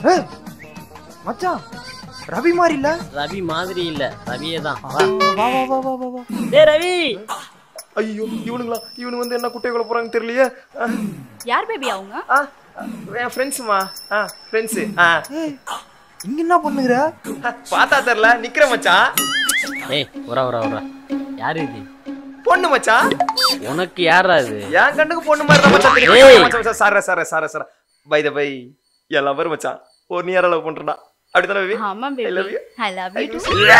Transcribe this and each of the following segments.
ஏய், மச்சான் ரவி மாதிரி இல்ல ரவி மாதிரி இல்ல ரவியே தான் வா வா வா வா வா வா டேய் ரவி ஐயோ இவனுங்களா இவனு வந்து என்ன குட்டை கொள்ள போறாங்க தெரியலையே ஆ, யார் பேபி அவங்க ஆ, என் ஃப்ரெண்ட்ஸுமா ஆ ஃப்ரெண்ட்ஸு ஆ இங்க என்ன பண்ணுகிற பார்த்தா தெரியல நிக்கிற மச்சான் ஏய் உரா உரா உரா யாரு இது பொண்ணு மச்சான் உனக்கு யாரா இது என் கண்ணுக்கு பொண்ணு மாதிரி தான் மச்சான் தெரியும். ஏய். மச்சான் மச்சான் சார சார சார சார பை த பை என் லவர் மச்சான் ஒரு நீ யாரை லவ் பண்றா அப்படிதானே பேபி ஆமா I love baby you. I love you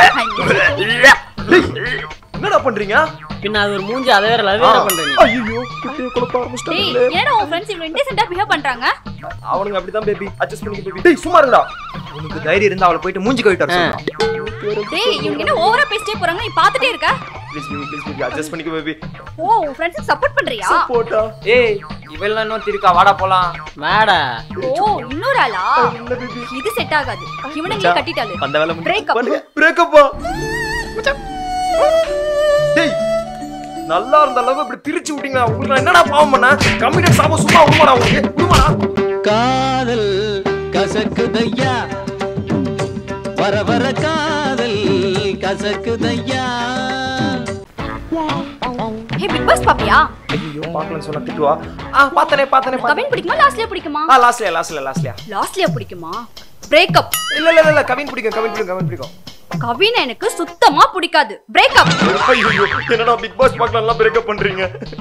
என்னடா பண்றீங்க பின்ன அது ஒரு மூஞ்சி அதை வேற லவ் வேற பண்ற நீ ஐயோ குட்டியை குழப்ப டேய் ஆரம்பிச்சிட்டாங்களே என்னடா உன் ஃப்ரெண்ட்ஸ் இவ்வளவு இன்டெசென்ட்டா பிஹேவ் பண்றாங்க அவனுங்க அப்படிதான் பேபி அட்ஜஸ்ட் பண்ணிக்க பேபி டேய் சும்மா இருடா உனக்கு தைரியம் இருந்தா அவளை போயிட்டு மூஞ்சி கழிட்டு வர சொல்றான் டேய் இவங்க என்ன ஓவரா பேசிட்டே போறாங்க நீ பாத்துட்டே இருக்க please baby please baby adjust பண்ணிக்க பேபி ஓ உன் ஃப்ரெண்ட்ஸ்க்கு சப்போர்ட் பண்றியா போட்டா ஏய் இவெல்லாம் இன்னும் இருக்கா வாடா போலாம் வாடா ஓ இன்னொரு ஆளா இல்ல பேபி இது செட் ஆகாது இவனுங்களே கட்டிட்டாளு அந்த வேலை Break up. பண்ணுங்க பிரேக்கப்பா டேய் நல்லா இருந்த அளவு இப்படி பிரிச்சு விட்டீங்க உங்களுக்கு நான் என்னடா பாவம் பண்ண கம்மிட்டட் சாபம் சும்மா விடுமாடா உங்களுக்கு விடுமாடா காதல் கசக்குதையா வர வர காதல் கசக்குதையா ஹே பிக் பாஸ் பாப்பியா ஐயோ பார்க்கலன்னு சொன்னா திட்டுவா ஆ பார்த்தனே பார்த்தனே பார்த்தனே கவின் பிடிக்குமா லாஸ்ட்லயே பிடிக்குமா ஆ லாஸ்ட்லயா லாஸ்ட்லயா லாஸ்ட்லயா லாஸ்ட்லயே பிடிக்குமா பிரேக்கப் இல்ல இல்ல இல்ல கவின் பிடிக்கும் கவின் பிடிக்கும் கவின் பிடிக்கும் கவின் எனக்கு சுத்தமா பிடிக்காது பிரேக்கப் ஐயோ என்னடா பிக் பாஸ் பார்க்கலாம் பிரேக்கப் பண்றீங்க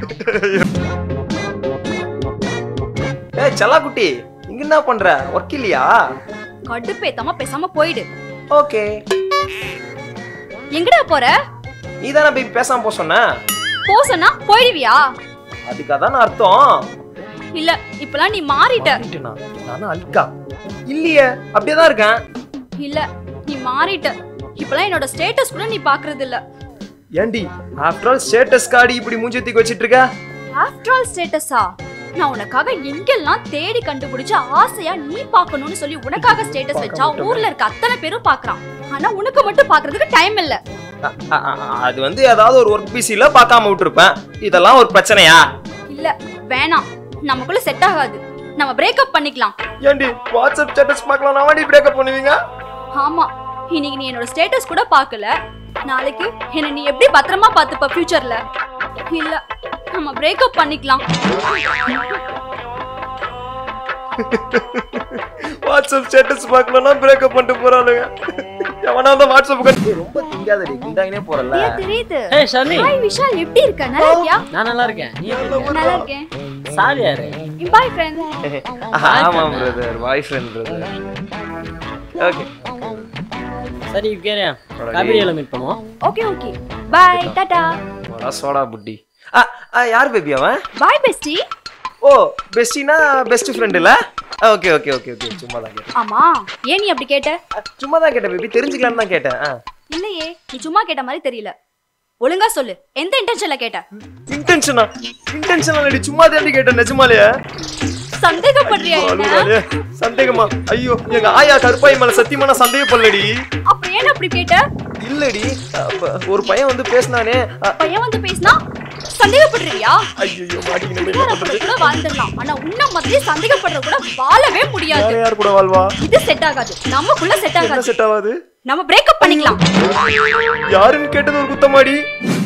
ஏய் செல்லா குட்டி இங்க என்ன பண்ற ஒர்க் இல்லையா கடுப்பேத்தாம பேசாம போயிடு ஓகே எங்கடா போற நீ தானே போய் பேசாம போ சொன்ன போ சொன்னா போயிடுவியா அதுக்கு அதான அர்த்தம் இல்ல இப்பலாம் நீ மாறிட்ட மாறிட்டேனா? நானும் அல்கா இல்லையே அப்படியே தான் இருக்கேன் இல்ல நீ மாறிட்ட இப்பலாம் என்னோட ஸ்டேட்டஸ் கூட நீ பாக்குறது இல்ல ஏண்டி ஆஃப்டர் ஆல் ஸ்டேட்டஸ் கார்டு இப்படி மூஞ்சி தூக்கி வச்சிட்டு இருக்க ஆஃப்டர் ஆல் ஸ்டேட்டஸா நான் உனக்காக எங்கெல்லாம் தேடி கண்டுபிடிச்சு ஆசையா நீ பார்க்கணும்னு சொல்லி உனக்காக ஸ்டேட்டஸ் வச்சா ஊர்ல இருக்க அத்தனை பேரும் பாக்குறான் ஆனா உனக்கு மட்டும் பாக்குறதுக்கு டைம் இல்ல அ, அ, அ, அது வந்து ஏதாவது ஒரு ஒர்க் பிஸில பார்க்காம விட்டுருப்பேன் இதெல்லாம் ஒரு பிரச்சனையா இல்ல வேணாம் நமக்குள்ள செட் ஆகாது நம்ம பிரேக்கப் பண்ணிக்கலாம் ஏண்டி வாட்ஸ்அப் ஸ்டேட்டஸ் பார்க்கலாம் நான் வாடி பிரேக்கப் பண்ணுவீங்க ஆமா இன்னைக்கு நீ என்னோட ஸ்டேட்டஸ் கூட பார்க்கல நாளைக்கு என்ன நீ எப்படி பத்திரமா பார்த்துப்ப ஃபியூச்சர்ல இல்ல நம்ம பிரேக்கப் பண்ணிக்கலாம் வாட்ஸ்அப் ஸ்டேட்டஸ் பார்க்கலன்னா பிரேக்கப் பண்ணிட்டு போறாளுங்க எவனா அந்த வாட்ஸ்அப் ரொம்ப திங்காதடி குண்டாங்கனே போறல ஏன் தெரியுது ஏய் ஷர்லி ஹாய் விஷால் எப்படி இருக்க நல்லா இருக்கியா நான் நல்லா இருக்கேன் நீ எப்படி இருக்க? நல்லா இருக்கேன் சாரி யாரு பாய் ஃப்ரெண்ட் ஆமா brother boyfriend brother okay சரி கேரியா காபிரியில மீட் பண்ணுவோம் ஓகே ஓகே பாய் டாடா வரா சோடா புட்டி ஆ ஆ, யார் பேபி அவன் பாய் பெஸ்டி ஓ பெஸ்டினா பெஸ்ட் ஃப்ரெண்ட் இல்ல ஓகே ஓகே ஓகே ஓகே சும்மா தான் கேட்டேன் ஆமா ஏன் நீ அப்படி கேட்ட ஆ, சும்மா தான் கேட்டேன் பேபி தெரிஞ்சுக்கலாம்னு தான் கேட்டேன் ஆ இல்லையே நீ சும்மா கேட்ட மாதிரி தெரியல ஒழுங்கா சொல்லு எந்த இன்டென்ஷன்ல கேட்ட இன்டென்ஷனா இன்டென்ஷனா இல்லடி சும்மா தான் கேட்டேன் நிஜமாலையே சந்தேகப்படுறியா என்ன அழுவாளே. சந்தேகமா ஐயோ எங்க ஆயா கருப்பாய் மேல சத்தியமா நான் சந்தேகப்படலடி அப்புறம் ஏன் அப்படி கேட்ட இல்லடி அப்ப ஒரு பையன் வந்து பேசினானே பையன் வந்து பேசினா சந்தேகப்படுறியா ஐயோ மாட்டிக்கினே விகாரப்பட கூட வாழ்ந்துடலாம் ஆனா உன்ன மாதிரி சந்தேகப்படுற கூட வாழவே முடியாது வேற யார் கூட வாழ்வா இது செட் ஆகாது நமக்குள்ள செட் என்ன ஆகாது செட் ஆகாது நம்ம பிரேக்கப் பண்ணிக்கலாம் யாருன்னு கேட்டது ஒரு குத்தமாடி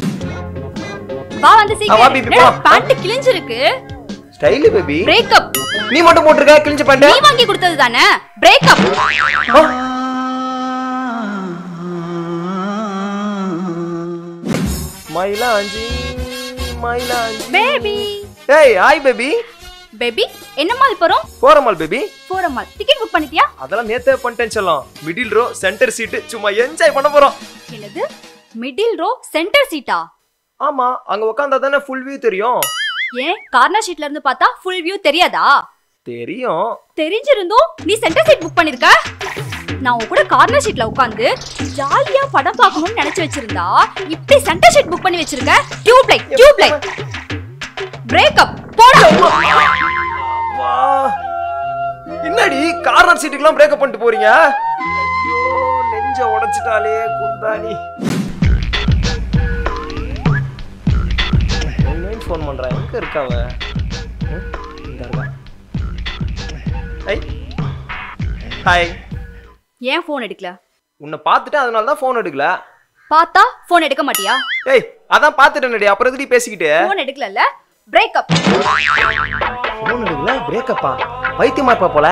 வா வந்து ஆ, வா, பிபி, சீக்கிரம் போலாம். பேண்ட் கிழிஞ்சிருக்கு ஸ்டைல் பேபி பிரேக்கப் நீ மட்டும் போட்டிருக்க கிழிஞ்ச நீ பேண்ட் வாங்கி கொடுத்தது தானே பிரேக்கப் மயிலாஞ்சி மயிலாஞ்சி பேபி ஏய் ஹாய் பேபி பேபி என்ன மால் போறோம் போறமால் பேபி போற மால் டிக்கெட் புக் பண்ணிட்டியா அதெல்லாம் நேத்தே பண்ணிட்டேன் செல்லம் மிடில் ரோ சென்டர் சீட்டு சும்மா என்ஜாய் பண்ண போறோம் என்னது மிடில் ரோ சென்டர் சீட்டா ஆமா அங்க உட்காந்தா தானே ஃபுல் வியூ தெரியும் ஏன் கார்னர் சீட்ல இருந்து பார்த்தா ஃபுல் வியூ தெரியாதா தெரியும் தெரிஞ்சிருந்தும் நீ சென்டர் சீட் புக் பண்ணிருக்க நான் உன் கூட கார்னர் சீட்ல உட்காந்து ஜாலியா படம் பார்க்கணும்னு நினைச்சு வச்சிருந்தா இப்படி சென்டர் சீட் புக் பண்ணி வச்சிருக்க tube light tube light breakup போடா வா. என்னடி கார்னர் சீட்டுக்கெல்லாம் பிரேக்கப் பண்ணிட்டு போறீங்க ஐயோ நெஞ்ச உடைச்சிட்டாலே குந்தாணி ஃபோன் பண்றா எங்க இருக்கா அவ ம், இங்க இருக்கா. ஐ ஹாய் ஏன் ஃபோன் எடுக்கல உன்னை பார்த்துட்டு அதனால தான் ஃபோன் எடுக்கல பார்த்தா ஃபோன் எடுக்க மாட்டியா ஏய் அதான் பார்த்துட்டேன்டி அப்புறம் எதுடி பேசிக்கிட்டு ஃபோன் எடுக்கலல்ல பிரேக்கப் ஃபோன் எடுக்கல பிரேக்கப்பா பைத்தியமா இருப்பா போல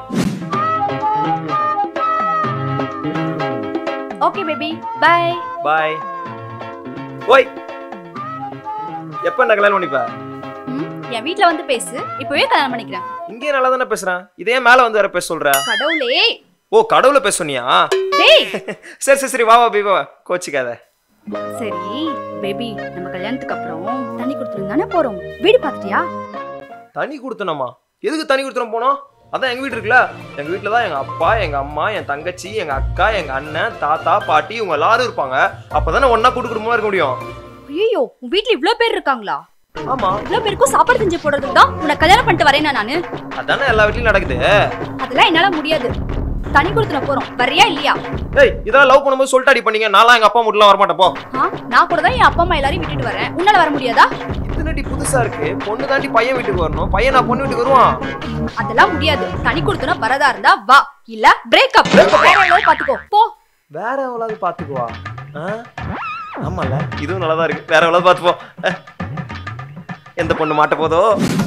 ஓகே பேபி பை பாய் ஓய் எப்போ என்ன கல்யாணம் பண்ணிப்ப என் வீட்ல வந்து பேசு இப்பவே கல்யாணம் பண்ணிக்கிறேன் இங்கே நல்லா தானே பேசுறேன் இதே மேல வந்து வேற பேச சொல்ற கடவுளே ஓ கடவுள பேச சொன்னியா டேய் சரி சரி சரி வா வா பேபி வா கோச்சிக்காத சரி பேபி நம்ம கல்யாணத்துக்கு அப்புறம் தண்ணி கொடுத்துட்டு தானே போறோம் வீடு பார்த்துட்டியா தனி கொடுத்தனமா எதுக்கு தனி கொடுத்தனம் போனோம் அதான் எங்க வீடு இருக்குல்ல எங்க வீட்டுல தான் எங்க அப்பா எங்க அம்மா என் தங்கச்சி எங்க அக்கா எங்க அண்ணன் தாத்தா பாட்டி இவங்க எல்லாரும் இருப்பாங்க அப்பதானே ஒன்னா கூட்டு குடும்பமா இருக்க முடியும் ஐயோ உன் வீட்ல இவ்ளோ பேர் இருக்காங்களா ஆமா இவ்ளோ பேருக்கும் சாப்பாடு செஞ்சு போடுறதுக்கு தான் உன்னை கல்யாணம் பண்ணிட்டு வரேனா நானு அதானே எல்லா வீட்லயும் நடக்குது அதெல்லாம் என்னால முடியாது தனி கொடுத்துன போறோம் வரியா இல்லையா ஏய் இதெல்லாம் லவ் பண்ணும்போது சொல்லிட்டாடி பண்ணீங்க நான்லாம் எங்க அப்பா மட்டும் வரமாட்டேன் போ ஆ, நான் கூட தான் என் அப்பா அம்மா எல்லாரையும் விட்டுட்டு வரேன் உன்னால வர முடியாதா இதுனடி புதுசா இருக்கு பொண்ணு தாண்டி பையன் வீட்டுக்கு வரணும் பையன் நான் பொண்ணு வீட்டுக்கு வருவான் அதெல்லாம் முடியாது தனி கொடுத்துனா வரதா இருந்தா வா இல்ல பிரேக்கப் வேற எவ்வளவு பாத்துக்கோ போ வேற எவ்வளவு பாத்துக்குவா ஆ? ஆமால இதுவும் நல்லா தான் இருக்கு வேற எவ்வளவு பாத்துப்போம் அஹ். எந்த பொண்ணு மாட்ட போதோ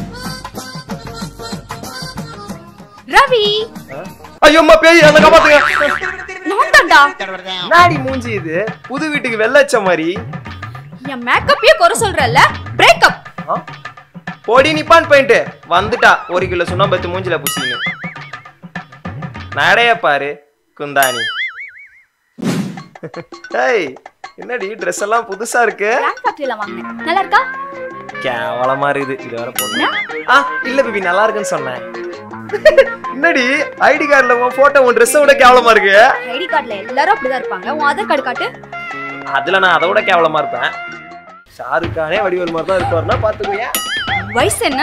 ரவி ஐயோ அம்மா பேய் அந்த காப்பாத்துங்க நான் தான்டா நாடி மூஞ்சி இது புது வீட்டுக்கு வெள்ளச்ச மாதிரி என் மேக்கப்பையே குறை சொல்றல்ல பிரேக்கப் ஆ? போடி நிப்பான் போயிட்டு வந்துட்டா ஒரு கிலோ சுண்ணாம்பத்து மூஞ்சில புசின்னு நடைய பாரு குந்தாணி ஏய் என்னடி ட்ரெஸ் எல்லாம் புதுசா இருக்கு பிளாக் ஃபேக்டரியில வாங்கினேன் நல்லா இருக்கா கேவலமா இருக்குது இது வேற போடணும் ஆ இல்ல பேபி நல்லா இருக்குன்னு சொன்னேன் என்னடி ஐடி கார்டுல உன் போட்டோ உன் ட்ரெஸ்ஸை விட கேவலமா இருக்கு ஐடி கார்டுல எல்லாரும் அப்படிதான் இருப்பாங்க உன் ஆதார் கார்டு காட்டு அதுல நான் அதை விட கேவலமா இருப்பேன் ஷாருக் கானே வடிவேல் மாதிரி தான் இருப்பாருன்னா பாத்துக்கோங்க வயசு என்ன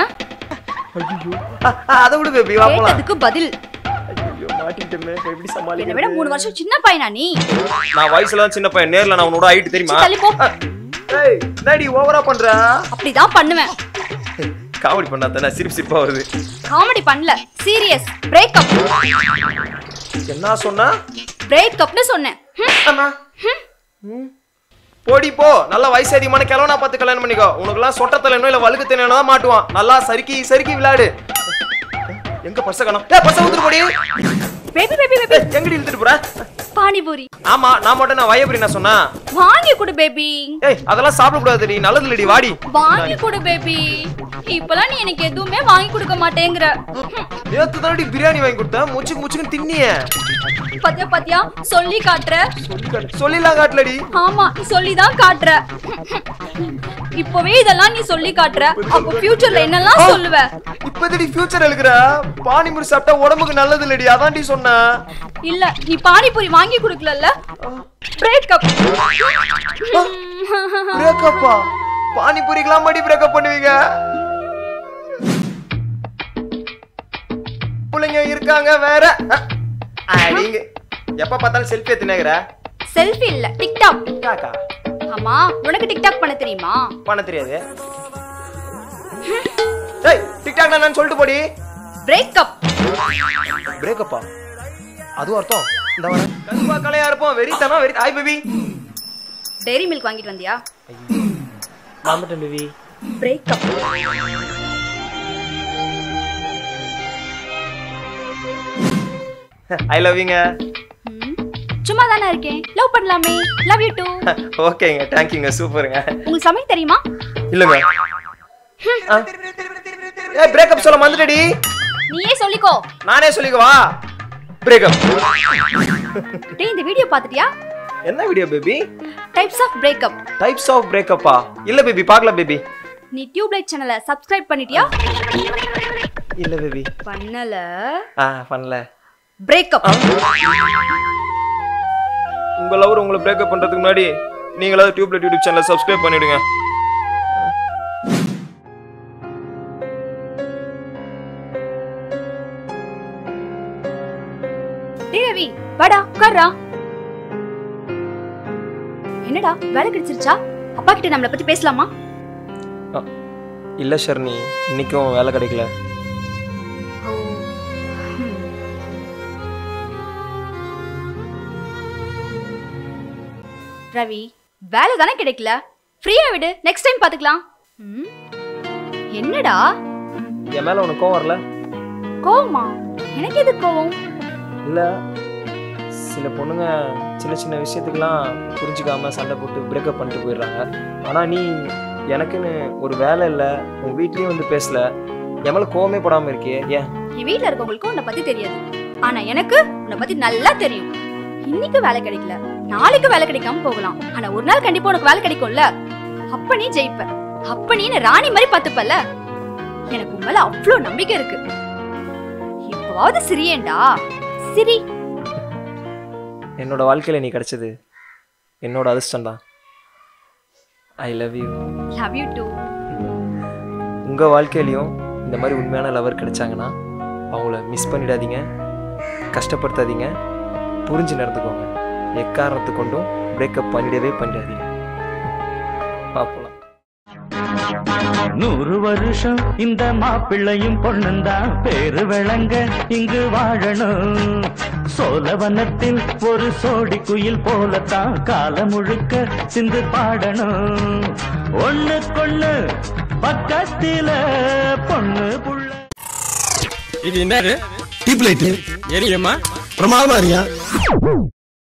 அதை விடு பேபி வா போலாம் கேட்டதுக்கு பதில் ஐயோ மாட்டிட்டேன் எப்படி என்னை விட சமாளிக்க மூணு வருஷம் சின்ன பையனா நீ நான் வயசுல தான் சின்ன பையன் நேர்ல நான் உன்னோட ஹைட் தெரியுமா தள்ளி போ ஏய் என்னடி ஓவரா பண்ற அப்படிதான் பண்ணுவேன் காமெடி பண்ணா தானே சிரிப்பு சிரிப்பா வருது காமெடி பண்ணல சீரியஸ் பிரேக்கப் என்ன சொன்னா பிரேக்கப்னு சொன்னேன் ஹம். அண்ணா. ம். போடி போ நல்ல வயசு அதிகமான கிழவனா பார்த்து கல்யாணம் பண்ணிக்கோ உனக்குலாம் சொட்ட தலைனோ இல்ல வழுக்கு தலைனோ தான் மாட்டுவான் நல்லா சறுக்கி சறுக்கி விளையாடு எங்க பர்ச காணோம் ஏ பர்ச ஊத்துட்டு போடி பேபி பேபி பேபி ஏய், எங்கடி இழுத்துட்டு போற பானிபூரி ஆமா நான் மட்டும் நான் வயபுரி நான் சொன்னா வாங்கி கொடு பேபி ஏய் அதெல்லாம் சாப்பிட கூடாதுடி நல்லது இல்லடி வாடி வாங்கி கொடு பேபி இப்பலாம் நீ எனக்கு எதுவுமே வாங்கி கொடுக்க மாட்டேங்கிற ஹம். நேத்து தானடி பிரியாணி வாங்கி கொடுத்தேன் முச்சுக்கு முச்சுக்கு தின்னியே பாத்தியா பாத்தியா சொல்லி காட்டுற சொல்லிலாம் காட்டலடி ஆமா நீ சொல்லி தான் காட்டுற இப்பவே இதெல்லாம் நீ சொல்லி காட்டுற அப்ப ஃபியூச்சர்ல என்னெல்லாம் சொல்லுவ இப்போதடி ஃபியூச்சர் எழுக்குற பானிபூரி சாப்பிட்டா உடம்புக்கு நல்லது இல்லடி அதான்டி சொன்னேன் இல்ல நீ பானிபூரி வாங்கி கொடுக்கலல்ல பிரேக்கப் பிரேக்கப்பா பானிபூரிக்கெல்லாம் மடி பிரேக்கப் பண்ணுவீங்க பிள்ளைங்க இருக்காங்க வேற அஹ், அடிங்க எப்ப பார்த்தாலும் செல்ஃபி எடுத்துனேங்கிற செல்ஃபி இல்ல டிக்டாக் காக்கா ஆமா உனக்கு டிக்டாக் பண்ண தெரியுமா பண்ண தெரியாது ஏய் டிக்டாக் நான் சொல்லிட்டு போடி பிரேக்கப் பிரேக்கப்பா அதுவும் அர்த்தம் இந்த வர கருப்பா கலையா இருப்போம் வெறித்தனா வெறி ஹாய் பேபி டெய்ரி மில்க் வாங்கிட்டு வந்தியா வந்துட்டேன் பேபி பிரேக்கப் ஐ லவ்யூங்க சும்மா தானே இருக்கேன் லவ் பண்ணலாமே லவ் யூ டூ ஓகேங்க தேங்க்யூங்க சூப்பருங்க உங்களுக்கு சமைக்க தெரியுமா இல்லங்க ஏய் பிரேக்கப் சொல்ல மறந்துட்டடி நீயே சொல்லிக்கோ நானே சொல்லிக்கவா பிரேக்கப் டேய் இந்த வீடியோ பார்த்துட்டியா என்ன video baby types of breakup types of பிரேக்கப்பா இல்ல பேபி பார்க்கல பேபி நீ டியூப்லைட் சேனலை சப்ஸ்கிரைப் பண்ணிட்டியா இல்ல பேபி பண்ணல ஆ பண்ணல பிரேக்கப் உங்க லவர் உங்களை பிரேக்கப் பண்றதுக்கு முன்னாடி நீங்களாவது டியூப்ல யூடியூப் சேனலை சப்ஸ்கிரைப் பண்ணிடுங்க டேய் ரவி வாடா உட்கார்றா என்னடா வேலை கிடைச்சிருச்சா அப்பா கிட்ட நம்மளை பத்தி பேசலாமா இல்ல ஷர்னி இன்னைக்கும் வேலை கிடைக்கல ரவி வேலை தானே கிடைக்கல ஃப்ரீயா விடு நெக்ஸ்ட் டைம் பாத்துக்கலாம் ம்? என்னடா என் மேல உனக்கு கோவம் வரல கோவமா எனக்கு எது கோவம் இல்ல சில பொண்ணுங்க சின்ன சின்ன விஷயத்துக்கெல்லாம் புரிஞ்சுக்காம சண்டை போட்டு பிரேக்கப் பண்ணிட்டு போயிடுறாங்க ஆனா நீ எனக்குன்னு ஒரு வேலை இல்லை உன் வீட்லயும் வந்து பேசல என் மேல கோவமே படாம இருக்கியே ஏன் என் வீட்ல இருக்கவங்களுக்கு உன்னை பத்தி தெரியாது ஆனா எனக்கு உன்னை பத்தி நல்லா தெரியும் இன்னைக்கு வேலை கிடைக்கல நாளைக்கு வேலை கிடைக்காம போகலாம் ஆனா ஒரு நாள் கண்டிப்பா உனக்கு வேலை கிடைக்கும்ல அப்ப நீ ஜெயிப்ப அப்ப நீ என்ன ராணி மாதிரி பாத்துப்பல்ல எனக்கு உன் மேல அவ்வளவு நம்பிக்கை இருக்கு இப்பவாவது சிரியேண்டா சிரி என்னோட வாழ்க்கையில நீ கிடைச்சது என்னோட அதிர்ஷ்டம் தான் I love you love you too உங்கள் வாழ்க்கையிலையும் இந்த மாதிரி உண்மையான லவர் கிடைச்சாங்கன்னா அவங்கள மிஸ் பண்ணிடாதீங்க கஷ்டப்படுத்தாதீங்க புரிஞ்சு நடந்துக்கோங்க எக்காரணத்து கொண்டும் பிரேக்கப் பண்ணிடவே பண்ணிடாதீங்க பார்ப்போம் நூறு வருஷம் இந்த மாப்பிள்ளையும் பொண்ணுந்தான் பேரு விளங்க இங்கு வாழணும் சோழவனத்தில் ஒரு சோடி குயில் போலத்தான் காலம் முழுக்க சிந்து பாடணும் ஒண்ணுக்கொண்ணு பக்கத்தில பொண்ணு புள்ள இது என்னது டீப் லைட் எரியுமா பிரமாதமா இருக்கியா